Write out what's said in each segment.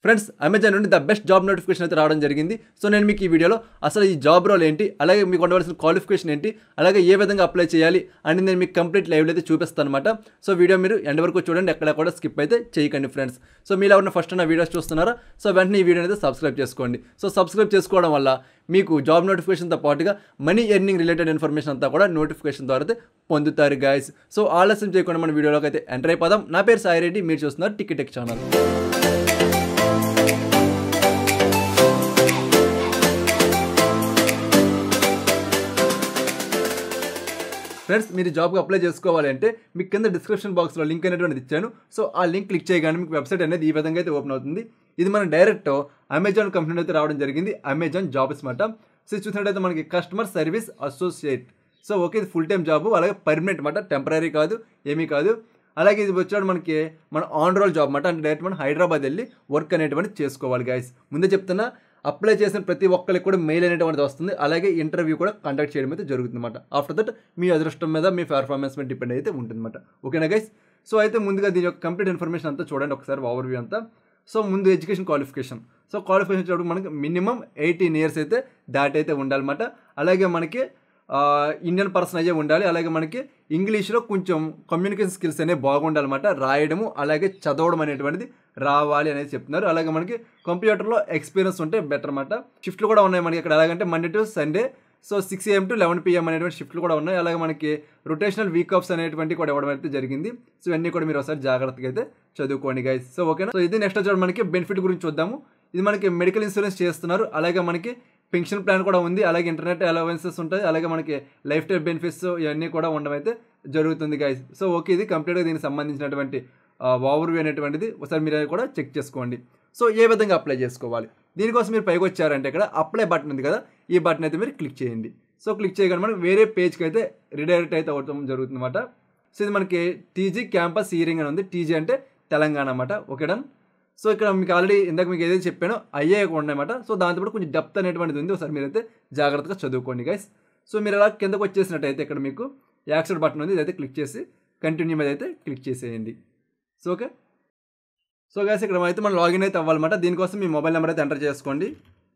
friends Amazon నుండి the best job notification అయితే రావడం జరిగింది సో నేను మీకు ఈ వీడియోలో అసలు ఈ జాబ్ రోల్ ఏంటి అలాగే మీకు ఉండవలసిన క్వాలిఫికేషన్ ఏంటి అలాగే ఏ విధంగా అప్లై చేయాలి అని నేను మీకు కంప్లీట్ లైవ్లో అయితే చూపిస్తాను అనమాట సో వీడియో మీరు ఎండ్ వరకు చూడండి ఎక్కడ కూడా స్కిప్ అయితే చేయకండి ఫ్రెండ్స్ సో మీరు ఎవరైనా ఫస్ట్ నా వీడియోస్ చూస్తున్నారా సో వెంటనే ఈ వీడియోని అయితే సబ్స్క్రైబ్ చేసుకోండి సో సబ్స్క్రైబ్ చేసుకోవడం వల్ల మీకు జాబ్ నోటిఫికేషన్తో పాటుగా మనీ ఎర్నింగ్ రిలేటెడ్ ఇన్ఫర్మేషన్ అంతా కూడా నోటిఫికేషన్ ద్వారా అయితే పొందుతారు గాయస్ సో ఆలస్యం చేయకుండా మన వీడియోలోకి అయితే ఎంటర్ అయిపోదాం నా పేరు సాయి రెడ్డి మీరు చూస్తున్నారు టికెట్ టెక్ ఛానల్ ఫ్రెండ్స్ మీరు జాబ్కి అప్లై చేసుకోవాలంటే మీకు కింద డిస్క్రిప్షన్ బాక్స్లో లింక్ అనేటువంటిది ఇచ్చాను సో ఆ లింక్ క్లిక్ చేయగానే మీకు వెబ్సైట్ అనేది ఈ విధంగా అయితే ఓపెన్ అవుతుంది ఇది మనం డైరెక్ట్ అమెజాన్ కంపెనీ అయితే రావడం జరిగింది అమెజాన్ జాబ్స్ మాట సో ఇది చూసినట్టయితే మనకి customer service associate so okay ఇది ఫుల్ టైం జాబ్ అలాగే పర్మనెంట్ మాట టెంపరీ కాదు ఏమీ కాదు అలాగే ఇది వచ్చాడు మనకి మన ఆన్ రోల్ జాబ్ మాట అంటే డైరెక్ట్ మనం హైదరాబాద్ వెళ్ళి వర్క్ అనేటువంటిది చేసుకోవాలి గైస్ ముందే చెప్తున్నా అప్లై చేసిన ప్రతి ఒక్కరికి కూడా మెయిల్ అనేటువంటిది వస్తుంది అలాగే ఇంటర్వ్యూ కూడా కండక్ట్ చేయడం అయితే జరుగుతుంది అనమాట ఆఫ్టర్ దట్ మీ అదృష్టం మీద మీ పర్ఫార్మెన్స్ మీద డిపెండ్ అయితే ఉంటుందన్నమాట ఓకేనా గైస్ సో అయితే ముందుగా దీని యొక్క కంప్లీట్ ఇన్ఫర్మేషన్ అంతా చూడండి ఒకసారి ఓవర్వ్యూ అంతా సో ముందు ఎడ్యుకేషన్ క్వాలిఫికేషన్ సో క్వాలిఫికేషన్ వచ్చేటప్పుడు మనకి మినిమం ఎయిటీన్ ఇయర్స్ అయితే దాటి అయితే ఉండాలన్నమాట అలాగే మనకి ఇండియన్ పర్సన్ అయ్యే ఉండాలి అలాగే మనకి ఇంగ్లీష్లో కొంచెం కమ్యూనికేషన్ స్కిల్స్ అనేవి బాగుండాలన్నమాట రాయడము అలాగే చదవడం అనేటువంటిది రావాలి అనేది చెప్తున్నారు అలాగే మనకి కంప్యూటర్లో ఎక్స్పీరియన్స్ ఉంటే బెటర్ అనమాట షిఫ్ట్లు కూడా ఉన్నాయి మనకి ఇక్కడ ఎలాగంటే Monday to Sunday so six AM to eleven PM అనేటువంటి షిఫ్ట్లు కూడా ఉన్నాయి అలాగే మనకి రొటేషనల్ వీక్ ఆఫ్స్ అనేటువంటి కూడా ఇవ్వడం అయితే జరిగింది సో ఇవన్నీ కూడా మీరు ఒకసారి జాగ్రత్తగా అయితే చదువుకోండి గైస్ సో ఓకేనా సో ఇది నెక్స్ట్ వచ్చి మనకి బెనిఫిట్ గురించి చూద్దాము ఇది మనకి మెడికల్ ఇన్సూరెన్స్ చేస్తున్నారు అలాగే మనకి పెన్షన్ ప్లాన్ కూడా ఉంది అలాగే ఇంటర్నెట్ అలవెన్సెస్ ఉంటాయి అలాగే మనకి లైఫ్ టైం బెనిఫిట్స్ ఇవన్నీ కూడా ఉండడం అయితే జరుగుతుంది గైస్ సో ఓకే ఇది కంప్లీట్గా దీనికి సంబంధించినటువంటి ఓవర్వ్యూ అనేటువంటిది ఒకసారి మీరు కూడా చెక్ చేసుకోండి సో ఏ విధంగా అప్లై చేసుకోవాలి దీనికోసం మీరు పైకి వచ్చారంటే ఇక్కడ అప్లై బటన్ ఉంది కదా ఈ బటన్ అయితే మీరు క్లిక్ చేయండి సో క్లిక్ చేయగానే మనకి వేరే పేజ్కి అయితే రిడైరెక్ట్ అయితే అవడం జరుగుతుంది అనమాట సో ఇది మనకి టీజీ క్యాంపస్ హీరింగ్ అని ఉంది టీజీ అంటే తెలంగాణ అనమాట ఓకే డన్ సో ఇక్కడ మీకు ఆల్రెడీ ఇందాక మీకు ఏదైతే చెప్పానో అయ్యే ఉన్నాయన్నమాట సో దాంతో కొంచెం డెప్త్ అనేటువంటిది ఉంది ఒకసారి మీరైతే జాగ్రత్తగా చదువుకోండి గైస్ సో మీరు అలా కిందకు వచ్చేసినట్టయితే ఇక్కడ మీకు యాక్సెప్ట్ బటన్ ఉంది ఇదైతే క్లిక్ చేసి కంటిన్యూ మీద అయితే క్లిక్ చేసేయండి సో ఓకే సో గైస్ ఇక్కడ అయితే మనం లాగిన్ అయితే అవ్వాలన్నమాట దీనికోసం మీ మొబైల్ నెంబర్ అయితే ఎంటర్ చేసుకోండి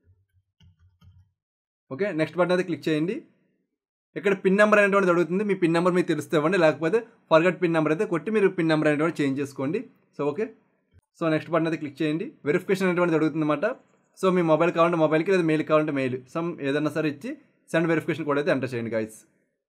ఓకే నెక్స్ట్ బటన్ అయితే క్లిక్ చేయండి ఇక్కడ పిన్ నెంబర్ అనేటువంటిది అడుగుతుంది మీ పిన్ నెంబర్ మీకు తెలిస్తే ఇవ్వండి లేకపోతే ఫర్గట్ పిన్ నెంబర్ అయితే కొట్టి మీరు పిన్ నెంబర్ అనేటువంటి చేంజ్ చేసుకోండి so okay so next button అయితే క్లిక్ చేయండి వెరిఫికేషన్ అనేటువంటిది అడుగుతుంది అనమాట సో మీ మొబైల్ కావాలంటే మొబైల్కి లేదా మెయిల్ కావాలంటే మెయిల్ సమ్ ఏదైనా సరే ఇచ్చి సెండ్ వెరిఫికేషన్ కూడా అయితే ఎంటర్ చేయండి గైస్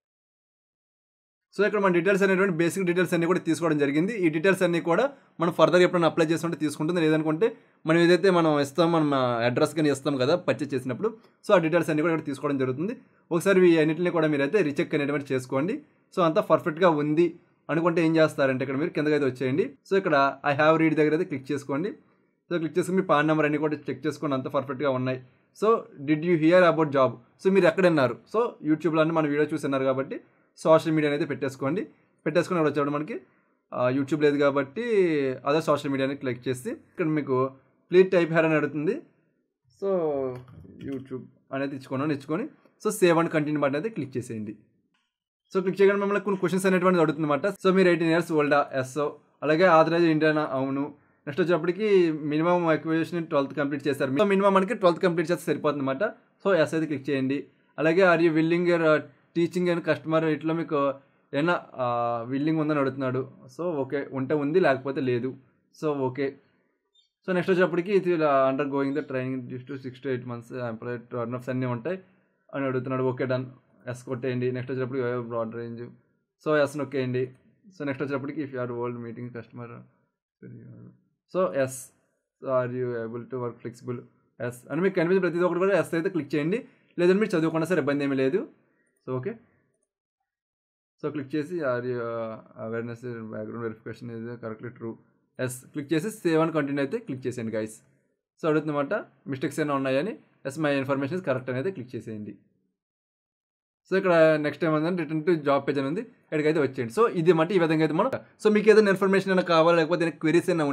సో ఇక్కడ మన డీటెయిల్స్ అనేటువంటి బేసిక్ డీటెయిల్స్ అన్ని కూడా తీసుకోవడం జరిగింది ఈ డీటెయిల్స్ అన్ని కూడా మనం ఫర్దర్ ఎప్పుడైనా అప్లై చేసుకుంటే తీసుకుంటుంది లేదనుకుంటే మనం ఏదైతే మనం ఇస్తాం మనం అడ్రస్ కానీ ఇస్తాం కదా పర్చేస్ చేసినప్పుడు సో ఆ డీటెయిల్స్ అన్ని కూడా ఇక్కడ తీసుకోవడం జరుగుతుంది ఒకసారి ఈ అన్నింటిని కూడా మీరు అయితే రీచెక్ అనేటువంటి చేసుకోండి సో అంతా పర్ఫెక్ట్గా ఉంది అనుకుంటే ఏం చేస్తారంటే ఇక్కడ మీరు కిందకైతే వచ్చేయండి సో ఇక్కడ ఐ హ్యావ్ రీడ్ దగ్గర అయితే క్లిక్ చేసుకోండి సో క్లిక్ చేసుకుని మీ పాన్ నెంబర్ అన్ని కూడా చెక్ చేసుకోండి అంత పర్ఫెక్ట్గా ఉన్నాయి so did you hear about job so మీరు ఎక్కడన్నారు సో యూట్యూబ్లో అన్ని మన వీడియో చూస్తున్నారు కాబట్టి సోషల్ మీడియా అయితే పెట్టేసుకోండి పెట్టేసుకుని ఇక్కడ వచ్చాడు మనకి యూట్యూబ్ లేదు కాబట్టి అదే సోషల్ మీడియాని క్లిక్ చేసి ఇక్కడ మీకు ప్లీజ్ టైప్ హెయిర్ అని అడుగుతుంది సో యూట్యూబ్ అనేది ఇచ్చుకున్నాను ఇచ్చుకొని so save and continue button అయితే క్లిక్ చేసేయండి సో క్లిక్ చేయగానే మిమ్మల్ని కొన్ని క్వశ్చన్స్ అనేటువంటిది అడుగుతుందన్నమాట సో మీరు ఎయిటీన్ ఇయర్స్ ఓల్డా ఎస్ఓ అలాగే ఆథరైజ్ ఇండియనా అవును నెక్స్ట్ వచ్చేప్పటికి మినిమం ఎక్విజేషన్ ట్వెల్త్ కంప్లీట్ చేస్తారు సో మినిమం మనకి ట్వెల్త్ కంప్లీట్ చేస్తే సరిపోతుంది అనమాట సో ఎస్ అయితే క్లిక్ చేయండి అలాగే are you willing teaching and customer ఇట్లా మీకు ఏమైనా విల్లింగ్ ఉందని అడుగుతున్నాడు సో ఓకే ఉంటే ఉంది లేకపోతే లేదు సో ఓకే సో నెక్స్ట్ వచ్చేప్పటికి ఇది అండర్ గోయింగ్ ద ట్రైనింగ్ డ్యూస్ to six to eight months employ టర్నప్స్ అన్నీ ఉంటాయి అని అడుగుతున్నాడు ఓకే డన్ ఎస్ కొట్టేయండి నెక్స్ట్ వచ్చేటప్పటికి బ్రాడ్ రేంజ్ సో ఎస్ నొక్కేయండి సో నెక్స్ట్ వచ్చేటప్పటికి if you're old meeting customer so yes so are you able to work flexible yes అని మీకు కనిపించే ప్రతి ఒక్కటి కూడా ఎస్ అయితే క్లిక్ చేయండి లేదంటే మీరు చదువుకున్నా సరే ఇబ్బంది ఏమీ లేదు సో ఓకే సో క్లిక్ చేసి are you awareness background verification ఇది కరెక్ట్లీ ట్రూ ఎస్ క్లిక్ చేసి సేవ్ అని కంటిన్యూ అయితే క్లిక్ చేసేయండి గైస్ సో అడుగుతుందన్నమాట మిస్టేక్స్ ఏమైనా ఉన్నాయని ఎస్ మై ఇన్ఫర్మేషన్ కరెక్ట్ అని అయితే క్లిక్ చేసేయండి సో ఇక్కడ నెక్స్ట్ టైం ఏంటంటే రిటర్న్ టు జాబ్ పేజ్ అని ఉంది ఇక్కడికైతే వచ్చేయండి సో ఇది మట్టి ఈ విధంగా అయితే మనం సో మీకు ఏదైనా ఇన్ఫర్మేషన్ అయినా కావాలి లేకపోతే క్వెరీస్ అయినా ఉంటే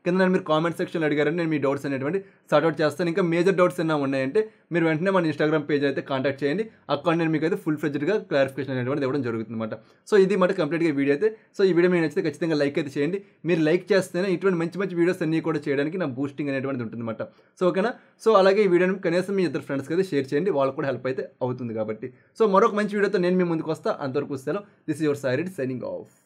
కింద నన్ను మీరు కామెంట్ సెక్షన్లో అడిగారని నేను మీ డౌట్స్ అనేటువంటి సార్ట్అవుట్ చేస్తాను ఇంకా మేజర్ డౌట్స్ ఏమైనా ఉన్నాయంటే మీరు వెంటనే మన ఇన్స్టాగ్రామ్ పేజ్ అయితే కాంటాక్ట్ చేయండి అక్కడ నేను మీకు అయితే ఫుల్ ఫ్లెజ్డ్గా క్లారిఫికేషన్ అనేటువంటిది ఇవ్వడం జరుగుతుంది అనమాట సో ఇది మాట కంప్లీట్గా వీడియో అయితే సో ఈ వీడియో మీకు నచ్చితే ఖచ్చితంగా లైక్ అయితే చేయండి మీరు లైక్ చేస్తేనే ఇటువంటి మంచి మంచి వీడియోస్ అన్నీ కూడా చేయడానికి నా బూస్టింగ్ అనేటువంటిది ఉంటుంది అనమాట సో ఓకేనా సో అలాగే ఈ వీడియోని కనీసం మీ ఇద్దరు ఫ్రెండ్స్కి అయితే షేర్ చేయండి వాళ్ళకు కూడా హెల్ప్ అయితే అవుతుంది కాబట్టి సో మరొక మంచి వీడియోతో నేను మీ ముందుకు వస్తా అంతవరకు సెలవు దిస్ యువర్ సైరెడ్ సైనింగ్ ఆఫ్